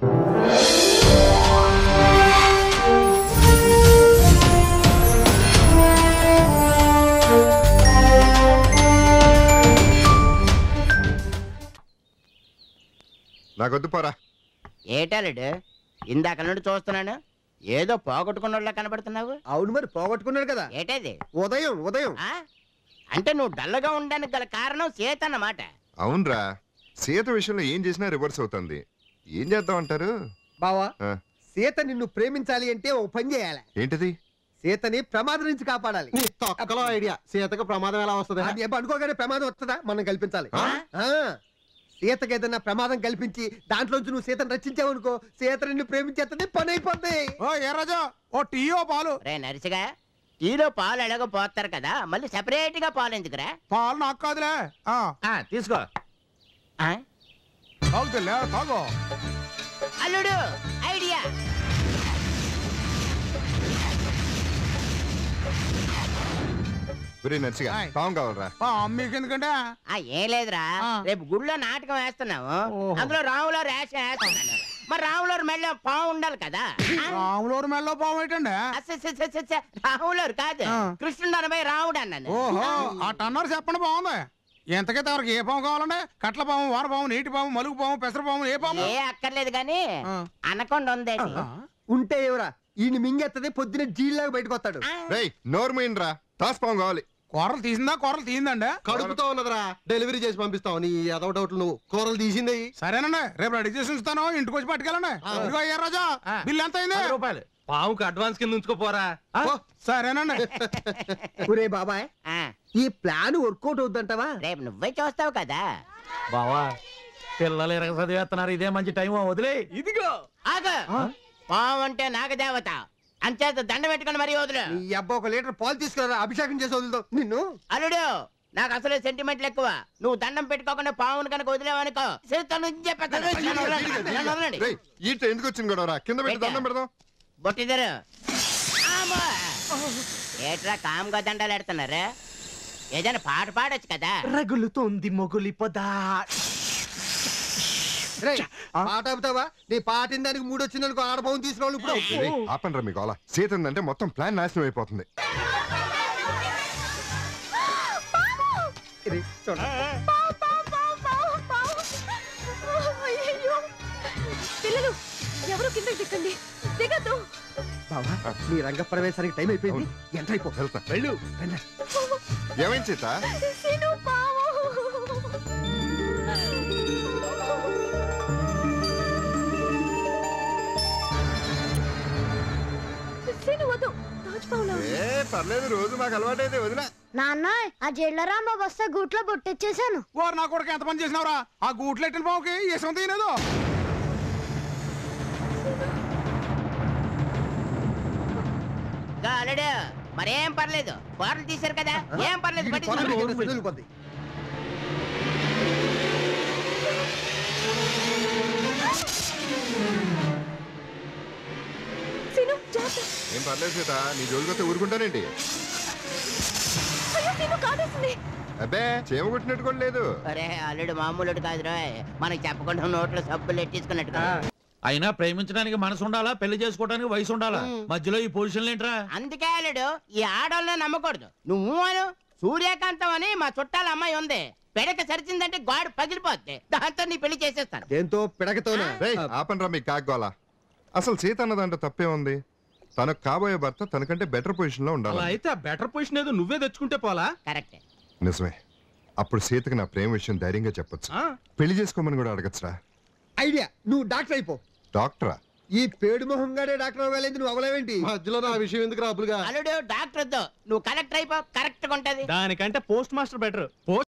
నాకొద్దు పోరా ఏటాలుడు ఇందాక నుండి చూస్తున్నాను ఏదో పోగొట్టుకున్నోళ్ళ కనబడుతున్నావు అవును మరి పోగొట్టుకున్నాడు కదా ఏటది ఉదయం ఉదయం ఆ? అంటే నువ్వు డల్లగా ఉండడానికి గల కారణం సీత అన్నమాట అవునరా సీత విషయంలో ఏం చేసినా రివర్స్ అవుతుంది ఏం చేద్దాం అంటారు బావా ఆ, సీత నిన్ను ప్రేమించాలి అంటే ఓ పని చేయాలి ఏంటిది సీతని ప్రమాదం నుంచి కాపాడాలి నీ తొక్కలో ఐడియా సీతకు ప్రమాదం ఎలా వస్తుంది అది ఎప్పుడు అనుకోగానే ప్రమాదం వస్తుందా మనం కల్పించాలి ఆ? ఆ సీతకి ఏదైనా ప్రమాదం కల్పించి దాంట్లోంచి నువ్వు సీతను రక్షించావనుకో సీత నిన్ను ప్రేమించేస్తుంది పని అయిపోద్ది ఓ ఏ రాజా ఓ టీ ఓ పాలు రే నరిసిగా టీలో పాలు ఎలాగో పోస్తారు కదా మళ్ళీ సెపరేట్ గా పాలు ఎందుకురా పాలు నాకు కాదులే ఆ, ఆ, తీసుకో ఆ? తాగుతులే తాగు అల్లుడు ఐడియా ఒరే నర్సిగా ఆయ్. పావం కావాలరా ఆ, మీకు ఎందుకంటే ఆ ఏం లేదురా ఆ. రేపు గుళ్ళో నాటకం వేస్తున్నాము ఓహో. అందులో రాములో రేష వేస్తున్నాను మరి రాములూరు మెళ్ళ పాము ఉండాలి కదా ఆ? రాములూరు మెల్లో పాము ఏంటండి అస్సస్సస్సస్స, రాములూరు కాదు ఆ. కృష్ణుడు అనబై రాముడు అన్నాను ఓహో ఆ టన్నర్ చెప్పండి బాగుంది ఎంతకైతే ఎవరికి ఏ పాము కావాలండి కట్ల పాము వాన పాము నీటి పాము మలుగు పాము పెసర పాము ఏ పాము ఏ అక్కర్లేదు గాని ఆ. అనకొండ ఉందేటి ఆ, ఉంటే ఎవరా ఈయన మింగెత్తది పొద్దున జీల్లాగా బయటకు వస్తాడు ఆ. రేయ్ నోరు మూయండిరా తాస్ పావం కావాలి కూరలు తీసిందా కూరలు తీసిందండి కడుపుతో ఉన్నదిరా డెలివరీ చేసి పంపిస్తావు నీ ఏదో డౌట్లు నువ్వు కూరలు తీసింది సరేనండి రేపు రెడీ చేసి ఉంచుతాను ఇంటికి వచ్చి పట్టుకెళ్ళండి ఇదిగో ఏ రాజా ఆ. బిల్ ఎంత అయింది పది రూపాయలు పావుకి అడ్వాన్స్ కింద ఉంచుకోపోరా ఆ? సరేనండి ఒరే బాబాయ్ ఆ, ఈ ప్లాన్ వర్కౌట్ అవుద్దంటావా రేపు నువ్వే చూస్తావు కదా బావా పిల్లలు ఎరగ చదివేస్తున్నారు ఇదే మంచి టైం వదిలే ఇదిగో ఆగు పాము అంటే నాగదేవత అంచేత దండ పెట్టుకుని మరీ వదులు ఈ అబ్బా ఒక లీటర్ పాలు తీసుకురా అభిషేకం చేసి వదులుతావు నిన్ను అల్లుడు నాకు అసలు సెంటిమెంట్లు ఎక్కువ నువ్వు దండం పెట్టుకోకుండా పావును కనుక వదిలేవనుకో సీత నుంచి చెప్పేస్తాను. నన్ను వదలండి, నన్ను వదలండి. రేయ్ ఈట ఎందుకు వచ్చింది గొడవరా కింద పెట్టి దండం పెడదాం బొట్టిద్దరు ఆమో. ఏట్రా కామ్గా దండాలు ఎడుతున్నారు ఏదైనా పాట పాడొచ్చు కదా రగులుతోంది మొగులి పొదా రేయ్, పాట ఆపుతావా నీ పాటిన దానికి మూడు వచ్చిందనుకో ఆడపోవం తీసుకురావాలి ఇప్పుడు రేయ్, ఆపండ్రా మీకు అలా సీత ఉందంటే మొత్తం ప్లాన్ నాశనం అయిపోతుంది రేయ్, చూడు. పిల్లలు ఎవరు కిందకి దిక్కండి దిగద్దు బావా నీ రంగ ప్రవేశానికి టైం అయిపోయింది ఎంటర్ అయిపో వెళ్తా వెళ్ళు రండి. ఏమైంది సీత సీను పావు సీను వద్దు తాజ్ పావులా ఉంది. ఏ పర్లేదు రోజు మాకు అలవాటైతే వదినా నాన్న ఆ జైల్లో రాంబాబు వస్తే గూట్లో బొట్టెచ్చేసాను వారు నా కొడుకు ఎంత పని చేసినావురా ఆ గూట్లు ఎట్టిన పావుకి ఇసం తీయలేదు గా అల్లుడు మరేం పర్లేదు కూరలు తీశారు కదా ఏం పర్లేదు వీడి పొలం పట్టించుకోండి. నీకు ఎంత వదిలిపోద్ది. సీను జాగ్రత్త ఏం పర్లేదు సీత నీ జోలికొస్తే ఊరుకుంటానేంటి అయ్యో సీను కాటేసింది అబ్బే చేమ కొట్టినట్టు కూడా లేదు అరే అల్లుడు మామూలుడు కాదురా మనకి చెప్పకుండా నోట్లో సబ్బులు ఎట్టించుకున్నట్టు కదా. అయినా ప్రేమించడానికి మనసు ఉండాలా పెళ్లి చేసుకోవడానికి వయసు ఉండాలా మధ్యలో ఈ పొజిషన్లు ఏంట్రా అందుకే అల్లుడు ఈ ఆడవాళ్ళని నమ్మకూడదు నువ్వు అను సూర్యకాంతం అని మా చుట్టాల అమ్మాయి ఉంది పెడక సరిచిందంటే గాడు పగిలిపోద్ది దాంతో నీ పెళ్లి చేసేస్తాను దేంతో పిడకతోనా రేయ్ ఆపండ్రా మీకు కాగ్గోలా అసలు సీత అన్నదంటే తప్పే ఉంది తనకు కాబోయే భర్త తనకంటే బెటర్ పొజిషన్ లో ఉండాలి అలా అయితే ఆ బెటర్ పొజిషన్ ఏదో నువ్వే తెచ్చుకుంటే పోలా కరెక్ట్ నిజమే అప్పుడు సీతకి నా ప్రేమ విషయం ధైర్యంగా చెప్పొచ్చు ఆ? పెళ్లి చేసుకోమని కూడా అడగచ్చురా ఐడియా నువ్వు డాక్టర్ అయిపో డాక్టరా ఈ పేడు మొహంగానే డాక్టర్ అవ్వాలేదు నువ్వు అవ్వలేవేంటి మధ్యలో నా విషయం ఎందుకు రాబులుగా అల్లుడు డాక్టర్ వద్దు నువ్వు కలెక్టర్ అయిపో కరెక్ట్ గా ఉంటది దానికంటే పోస్ట్ మాస్టర్ బెటర్